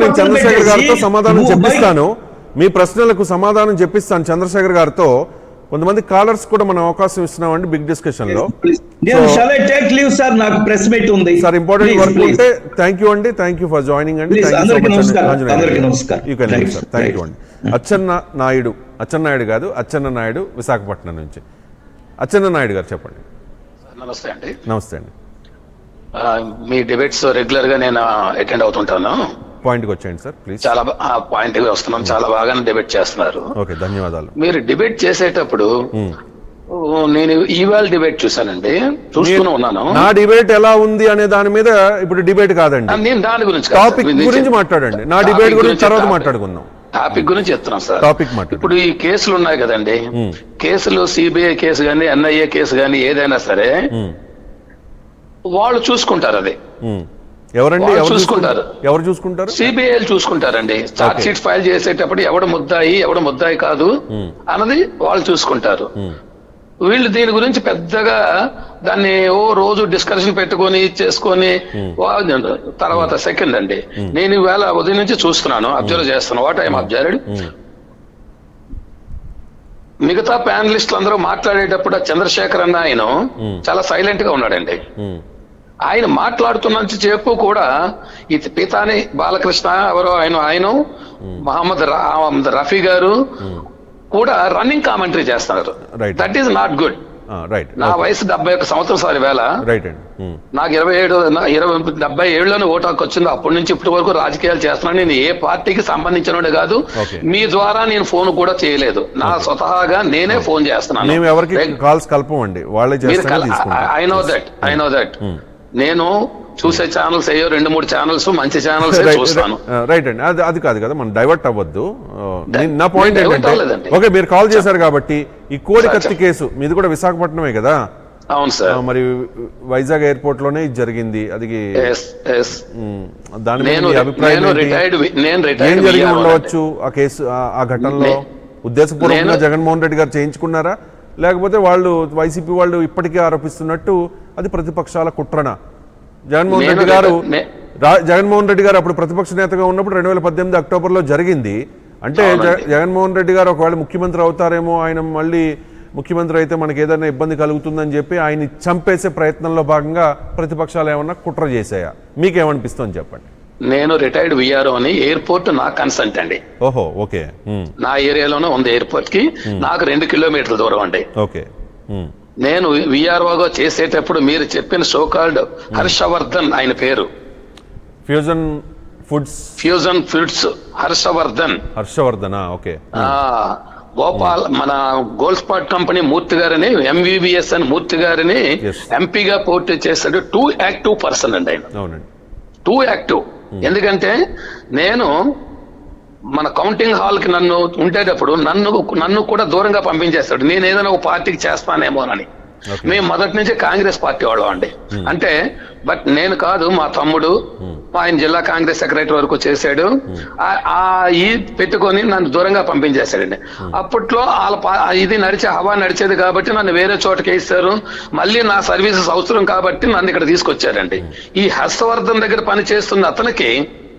నేను పక్కన చంద్రశేఖర్ గారితో పెట్టేసి సమాధానం నువ్వు చెప్పిస్తాను మీ ప్రశ్నలకు సమాధానం చెప్పిస్తాను చంద్రశేఖర్ గారితో కొంతమంది కాలర్స్ కూడా మనం అవకాశం ఇస్తున్నామండి బిగ్ డిస్కషన్ లో నేను So- shall I take leave sir నాకు ప్రెస్ మీట్ ఉంది sir important Please, work please. ఉంటే థ్యాంక్ యూ అండి థ్యాంక్ యూ ఫర్ జాయినింగ్ అండి Please, అందరికీ నమస్కారం. అందరికీ నమస్కారం. You can Thanks. Sir thank you అండి అచ్చెన్న నాయుడు అచ్చెన్న నాయుడు కాదు అచ్చెన్న నాయుడు విశాఖపట్నం నుంచి అచ్చెన్న నాయుడు గారు చెప్పండి నమస్తే అండి నమస్తే అండి ఆ, మీ డిబేట్స్ రెగ్యులర్ గా నేను అటెండ్ అవుతుంటాను పాయింట్కి వచ్చేయండి సార్ ప్లీజ్ చాలా బా- ఆ పాయింట్ గా వస్తున్నాం చాలా బాగానే డిబేట్ చేస్తున్నారు ఓకే ధన్యవాదాలు మీరు డిబేట్ చేసేటప్పుడు ఓ, నేను ఈవాళ డిబేట్ చూసానండి చూస్తూనే ఉన్నాను నా డిబేట్ ఎలా ఉంది అనే దాని మీద ఇప్పుడు డిబేట్ కాదండి ఆ, నేను దాని గురించి కాదు టాపిక్ సార్. గురించి మాట్లాడండి నా టాపిక్ డిబేట్ గురించి తర్వాత టాపిక్. మాట్లాడుకుందాం టాపిక్ గురించి చెప్తున్నాం సార్ టాపిక్ మాట్లాడు. ఇప్పుడు ఈ కేసులు ఉన్నాయి కదండి కేసులు సిబిఐ కేసు కానీ ఎన్ఐఏ కేసు కానీ ఏదైనా సరే వాళ్ళు చూసుకుంటారు అది ఉమ్. ఎవరండి వాళ్ళు ఎవరు చూసుకుంటారు. చూసుకుంటారు ఎవరు చూసుకుంటారు సిబిఐ చూసుకుంటారండి చార్జ్ షీట్ ఫైల్ చేసేటప్పుడు ఎవడు ముద్దాయి ఎవడు ముద్దాయి కాదు అన్నది వాళ్ళు చూసుకుంటారు వీళ్ళు దీని గురించి పెద్దగా దాన్ని ఓ రోజు డిస్కషన్ పెట్టుకొని చేసుకొని వా- తర్వాత సెకండ్ అండి నేను ఈవేళ ఉదయం నుంచి చూస్తున్నాను అబ్జర్వ్ చేస్తున్నాను వాట్ ఐఎమ్ అబ్జర్వ్డ్ మిగతా ప్యానలిస్టులు అందరూ మాట్లాడేటప్పుడు ఆ చంద్రశేఖర్ అన్న ఆయన చాలా సైలెంట్ గా ఉన్నాడండి ఉమ్. ఆయన మాట్లాడుతున్నంత చెప్పు కూడా ఈ పితాని బాలకృష్ణ ఎవరో ఆయన ఆయన మహమ్మద్ రా- మహమ్మద్ రఫీ గారు కూడా రన్నింగ్ కామెంటరీ చేస్తున్నారు Right. That is not good ఆ, రైట్ నా వయసు డెబ్బై ఒక్క సంవత్సరం సారి వేళ రైట్ అండి ఉమ్. నాకు ఇరవై ఏడు నా- ఇరవై డెబ్బై ఏడులోనే ఓటు హక్కు వచ్చింది అప్పటి నుంచి ఇప్పటి వరకు రాజకీయాలు చేస్తున్నాను నేను ఏ పార్టీకి సంబంధించినోడే కాదు Okay. మీ ద్వారా నేను ఫోన్ కూడా చేయలేదు నా స్వతహాగా నేనే ఫోన్ చేస్తున్నాను మేము ఎవరికి కాల్స్ కలపమండి వాళ్ళే మీరు చేస్తారని తీసుకుంటాం I know that I know that నేను చూసే ఛానల్స్ అయ్యో రెండు మూడు ఛానల్స్ మంచి ఛానల్స్ రైట్ చూస్తాను రైట్ అండి అది అది కాదు కదా మనం డైవర్ట్ అవ్వద్దు ఆ, నేను- నా పాయింట్ నేను divert ఏంటంటే అవ్వలేదండి. ఓకే మీరు కాల్ చేశారు కాబట్టి ఈ కోడి సార్, కత్తి కేసు మీది కూడా విశాఖపట్నమే కదా అవును ఆ, సార్ మరి వైజాగ్ ఎయిర్పోర్ట్ లోనే ఇది జరిగింది అది ఎస్ ఎస్ ఉమ్, దాని మీద నేను మీ అభిప్రాయం నేను ఏంటి? రిటైర్డ్ నేను ఏం రిటైర్డ్ జరిగి ఉండవచ్చు ఆ కేసు ఆ- ఆ ఘటనలో నే- ఉద్దేశపూర్వకంగా నేను- జగన్మోహన్ రెడ్డి గారు చేయించుకున్నారా లేకపోతే వాళ్ళు వైసీపీ వాళ్ళు ఇప్పటికే ఆరోపిస్తున్నట్టు అది ప్రతిపక్షాల కుట్రన జగన్మోహన్ నేను రెడ్డి గారు నే- రా- జగన్మోహన్ రెడ్డి గారు అప్పుడు ప్రతిపక్ష నేతగా ఉన్నప్పుడు రెండు వేల పద్దెనిమిది అక్టోబర్లో జరిగింది అంటే జ- అవునండి. జగన్మోహన్ రెడ్డి గారు ఒకవేళ ముఖ్యమంత్రి అవుతారేమో ఆయన మళ్ళీ ముఖ్యమంత్రి అయితే మనకి ఏదైనా ఇబ్బంది కలుగుతుందని చెప్పి ఆయన్ని చంపేసే ప్రయత్నంలో భాగంగా ప్రతిపక్షాలు ఏమన్నా కుట్ర చేశాయా మీకేమనిపిస్తుంది చెప్పండి నేను రిటైర్డ్ విఆర్ఓ అని ఎయిర్పోర్ట్ నా కన్సల్ట్ అండి ఓహో ఓకే ఉమ్, నా ఏరియాలోనే ఉంది ఎయిర్పోర్ట్ కి నాకు రెండు కిలోమీటర్ల దూరం అండి ఓకే ఉమ్, నేను విఆర్ఓగా చేసేటప్పుడు మీరు చెప్పిన సోకాల్డ్ హర్షవర్ధన్ ఆయన పేరు Fusion Foods Fusion Foods Harshavardhan Harshavardhana okay ఆ గోపాల్ మన గోల్డ్ స్పాట్ కంపెనీ మూర్తి గారిని ఎంవిబిఎస్ అని మూర్తి గారిని Yes. ఎంపీగా పోటీ చేశాడు టూ యాక్టివ్ పర్సన్ అండి ఆయన అవునండి టూ యాక్టివ్ ఎందుకంటే నేను మన కౌంటింగ్ హాల్ కి నన్ను ఉండేటప్పుడు నన్ను నన్ను కూడా దూరంగా పంపించేస్తాడు నేను ఏదైనా ఒక పార్టీకి చేస్తానేమోనని Okay. మేము మొదటి నుంచి కాంగ్రెస్ పార్టీ వాళ్ళం అండి అంటే బట్ నేను కాదు మా తమ్ముడు ఆయన జిల్లా కాంగ్రెస్ సెక్రటరీ వరకు చేశాడు ఆ- ఆ ఈ పెట్టుకొని నన్ను దూరంగా పంపించేశాడండి అప్పట్లో వాళ్ళ పా- ఇది నడిచే హవా నడిచేది కాబట్టి నన్ను వేరే చోటకి వేస్తారు మళ్ళీ నా సర్వీసెస్ అవసరం కాబట్టి నన్ను ఇక్కడ తీసుకొచ్చారండి ఈ హర్షవర్ధన్ దగ్గర పని చేస్తున్న అతనికి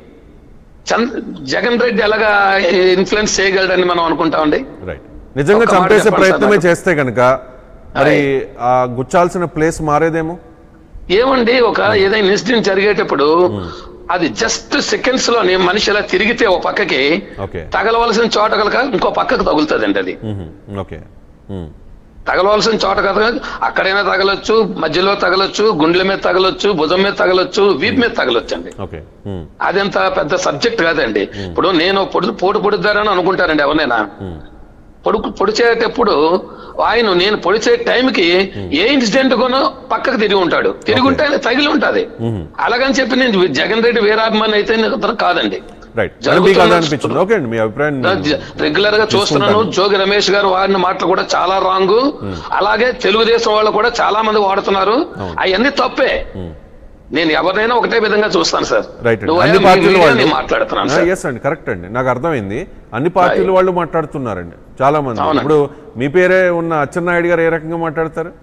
చంద్ జగన్ రెడ్డి ఎలాగా ఇన్ఫ్లుయెన్స్ చేయగలడని మనం అనుకుంటామండి రైట్ నిజంగా ఒక్క మాట చంపేసే చెప్పండి ప్రయత్నమే సార్ నాకు. చేస్తే కనుక మరి ఆ గుచ్చాల్సిన ప్లేస్ మారేదేమో ఏమండి ఒక ఏదైనా ఇన్సిడెంట్ జరిగేటప్పుడు అది జస్ట్ సెకండ్స్ లోనే మనిషి ఇలా తిరిగితే ఒక పక్కకి ఓకే తగలవలసిన చోట కనుక ఇంకో పక్కకు తగులుతుందండి అది మ్మ్. ఓకే మ్మ్. తగలవలసిన చోట కదా అక్కడైనా తగలొచ్చు మధ్యలో తగలొచ్చు గుండెల మీద తగలొచ్చు భుజం మీద తగలొచ్చు వీపు మీద తగలొచ్చు అండి ఓకే మ్మ్. అదంత పెద్ద సబ్జెక్ట్ కాదండి ఇప్పుడు నేను పొడు పోటు పొడుద్దారని అనుకుంటారండి ఎవరినైనా పొడుకు పొడిచేటప్పుడు ఆయన నేను పొడిచే టైంకి ఏ ఇన్సిడెంట్ కొనో పక్కకు తిరిగి ఉంటాడు తిరిగి ఉంటే ఆయన తగిలి ఉంటది అలాగని చెప్పి నేను జగన్ రెడ్డి వీరాభిమాని అయితే నేను అతను కాదండి రైట్ మీకు జరుగుతున్న- అదే అనిపించింది ఓకే అండి మీ అభిప్రాయం రెగ్యులర్ గా చూస్తున్నాను జోగి రమేష్ గారు వాడిన మాటలు కూడా చాలా రాంగ్ అలాగే తెలుగుదేశం వాళ్ళు కూడా చాలా మంది వాడుతున్నారు అవన్నీ తప్పే నేను ఎవరినైనా ఒకటే విధంగా చూస్తాను సార్ రైట్ నువ్వు అన్ని మీ పార్టీల మీడియా వాళ్ళు నేను మాట్లాడుతున్నాను సార్ ఎస్ అండి కరెక్ట్ అండి నాకు అర్థమైంది అన్ని పార్టీల వాళ్ళు మాట్లాడుతున్నారండి చాలా మంది అవునండి. ఇప్పుడు మీ పేరే ఉన్న అచ్చెన్నాయుడు గారు ఏ రకంగా మాట్లాడతారు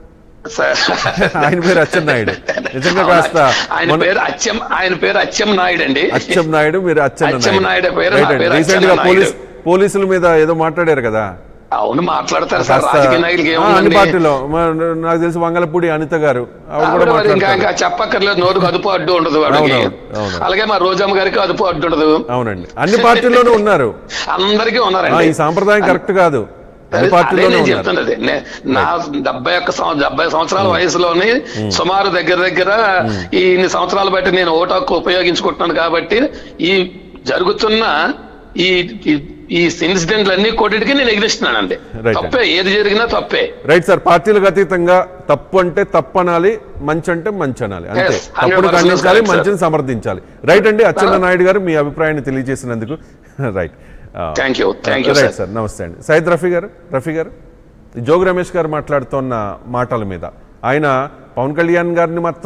సార్ ఆయన పేరు అచ్చెన్నాయుడు నిజంగా కాస్త ఆయన మొన్న- పేరు అచ్చం ఆయన పేరు అచ్చం నాయుడు అండి అచ్చెం నాయుడు మీరు అచ్చెం అచ్చెన్న నాయుడు పేరు, నా పేరు రీసెంట్ గా అచ్చెన్న పోలీస్ నాయుడు. పోలీసుల మీద ఏదో మాట్లాడారు కదా అవును మాట్లాడతారు సార్ కాస్త రాజకీయ నాయకులకి ఆ, అన్ని ఏముందండి పార్టీలో మ- నాకు తెలిసి వంగలపూడి అనిత గారు ఆవిడ కూడా ఆవిడ మరి ఇంకా మాట్లాడతారు ఇంకా చెప్పక్కర్లేదు నోరుకు అదుపు అడ్డు ఉండదు వాడికి అవునవును, అవును. అలాగే మా రోజమ్మ గారికి అదుపు అడ్డు ఉండదు అవునండి అన్ని పార్టీల్లోనూ ఉన్నారు అందరికీ ఆ, ఉన్నారండి ఈ సాంప్రదాయం కరెక్ట్ కాదు అన్ని అదే పార్టీల్లోనూ నేను ఉన్నారు చెప్తున్నది నే- నా డెబ్బై ఒక్క సంవ- డెబ్బై సంవత్సరాల వయసులోని సుమారు దగ్గర దగ్గర ఈ ఇన్ని సంవత్సరాలు బట్టి నేను ఓటు హక్కు ఉపయోగించుకుంటున్నాను కాబట్టి ఈ జరుగుతున్న ఈ ఈ- ఈ ఇన్సిడెంట్లు అన్ని కోటికి నేను ఎగిరిస్తున్నానండి Right. తప్పే ఏది జరిగినా తప్పే రైట్ సార్ పార్టీలకు అతీతంగా తప్పు అంటే తప్పు అనాలి మంచి అంటే మంచి అనాలి అంతే Yes, 100% తప్పును ఖండించాలి correct, sir. మంచిని సమర్థించాలి రైట్ అండి అచ్చెన్న నాయుడు గారు మీ అభిప్రాయాన్ని తెలియజేసినందుకు right thank you thank you right sir sir నమస్తే అండి సైద్ రఫీ గారు రఫీ గారు జోగి రమేష్ గారు మాట్లాడుతున్న మాటల మీద ఆయన పవన్ కళ్యాణ్ గారిని మాత్రం